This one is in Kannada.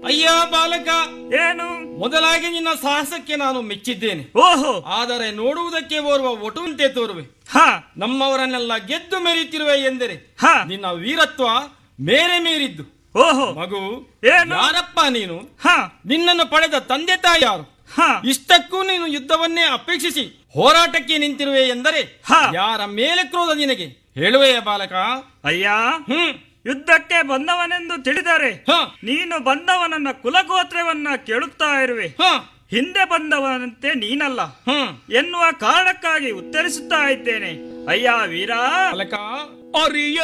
ಅಯ್ಯ ಬಾಲಕ ಏನು ಮೊದಲಾಗಿ ನಿನ್ನ ಸಾಹಸಕ್ಕೆ ನಾನು ಮೆಚ್ಚಿದ್ದೇನೆ ಓಹೋ ಆದರೆ ನೋಡುವುದಕ್ಕೆ ಓರ್ವ ಒಟುವಂತೆ ತೋರುವೆ ಹ ನಮ್ಮವರನ್ನೆಲ್ಲ ಗೆದ್ದು ಮೆರೀತಿರುವೆ ಎಂದರೆ ಹ ನಿನ್ನ ವೀರತ್ವ ಮೇರೆ ಮೀರಿದ್ದು ಓಹೋ ಮಗು ಏನು? ಯಾರಪ್ಪ ನೀನು ಹ ನಿನ್ನನ್ನು ಪಡೆದ ತಂದೆ ತಾಯಿ ಯಾರು ಹ ಇಷ್ಟಕ್ಕೂ ನೀನು ಯುದ್ಧವನ್ನೇ ಅಪೇಕ್ಷಿಸಿ ಹೋರಾಟಕ್ಕೆ ನಿಂತಿರುವೆ ಎಂದರೆ ಹ. ಯಾರ ಮೇಲೆ ಕ್ರೋಧ ನಿನಗೆ ಹೇಳುವೆಯ ಬಾಲಕ ಅಯ್ಯ ಹ್ಮ್ ಯುದ್ಧಕ್ಕೆ ಬಂದವನೆಂದು ತಿಳಿದರೆ ಹ ನೀನು ಬಂದವನನ್ನ ಕುಲಗೋತ್ರವನ್ನ ಕೇಳುತ್ತಾ ಇರುವೆ ಹ ಹಿಂದೆ ಬಂದವನಂತೆ ನೀನಲ್ಲ ಹ್ಮ್ ಎನ್ನುವ ಕಾರಣಕ್ಕಾಗಿ ಉತ್ತರಿಸುತ್ತಾ ಇದ್ದೇನೆ ಅಯ್ಯ ವೀರ ಬಾಲಕ ಅರಿಯ